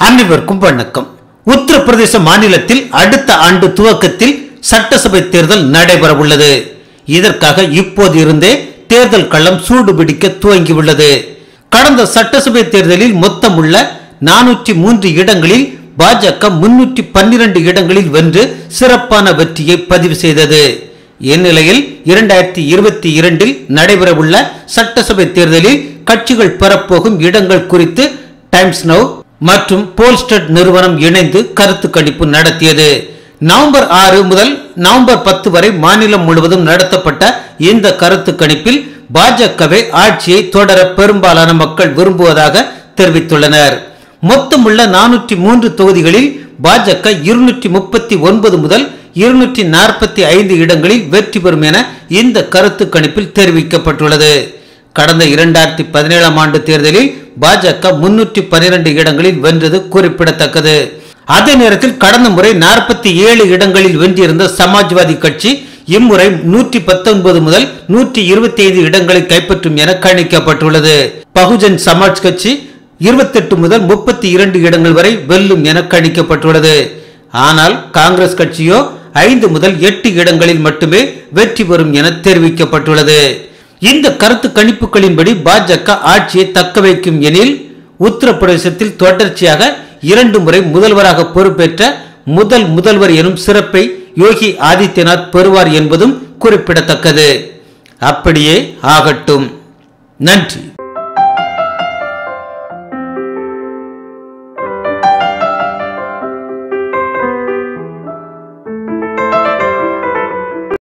அனைவருக்கும் வணக்கம் உத்தரப்பிரதேச மாநிலத்தில் அடுத்த ஆண்டு துவக்கத்தில் சட்டசபை தேர்தல் நடைபெறவுள்ளது இதற்காக இப்போது இருந்தே தேர்தல் களம் சூடுபிடிக்க துவங்கியுள்ளது கடந்த சட்டசபை தேர்தலில் மொத்தம் உள்ள நானூற்றி மூன்று இடங்களில் பாஜக முன்னூற்றி பன்னிரண்டு இடங்களில் வென்று சிறப்பான வெற்றியை பதிவு செய்தது இந்நிலையில் இரண்டாயிரத்தி இருபத்தி இரண்டில் நடைபெறவுள்ள சட்டசபை தேர்தலில் கட்சிகள் பெறப்போகும் இடங்கள் குறித்து டைம்ஸ் நவ் மற்றும் போல்ஸ்டட் நிறுவனம் இணைந்து கருத்து கணிப்பு நடத்தியது நவம்பர் ஆறு முதல் நவம்பர் பத்து வரை மாநிலம் முழுவதும் நடத்தப்பட்ட இந்த கருத்து கணிப்பில் பாஜகவே ஆட்சியை தொடர பெரும்பாலான மக்கள் விரும்புவதாக தெரிவித்துள்ளனர் மொத்தமுள்ள நானூற்றி மூன்று தொகுதிகளில் பாஜக இருநூற்றி முப்பத்தி ஒன்பது முதல் இருநூற்றி நாற்பத்தி ஐந்து இடங்களில் வெற்றி பெறும் என இந்த கருத்து கணிப்பில் தெரிவிக்கப்பட்டுள்ளது கடந்த இரண்டாயிரத்தி பதினேழாம் ஆண்டு தேர்தலில் பாஜக முன்னூற்றி பனிரெண்டு இடங்களில் வென்றது குறிப்பிடத்தக்கது அதே நேரத்தில் கடந்த முறை நாற்பத்தி ஏழு இடங்களில் வென்றிருந்த சமாஜ்வாதி கட்சி இம்முறை நூற்றி பத்தொன்பது முதல் நூற்றி இருபத்தி ஐந்து இடங்களை கைப்பற்றும் என கணிக்கப்பட்டுள்ளது பகுஜன் சமாஜ் கட்சி இருபத்தெட்டு முதல் முப்பத்தி இரண்டு இடங்கள் வரை வெல்லும் என கணிக்கப்பட்டுள்ளது ஆனால் காங்கிரஸ் கட்சியோ ஐந்து முதல் எட்டு இடங்களில் மட்டுமே வெற்றி பெறும் என தெரிவிக்கப்பட்டுள்ளது இந்த கருத்து கணிப்புகளின்படி பாஜக ஆட்சியை தக்க வைக்கும் எனில் உத்தரப்பிரதேசத்தில் தொடர்ச்சியாக இரண்டு முறை முதல்வராக பொறுப்பேற்ற முதல் முதல்வர் எனும் சிறப்பை யோகி ஆதித்யநாத் பெறுவார் என்பதும் குறிப்பிடத்தக்கது அப்படியே ஆகட்டும் நன்றி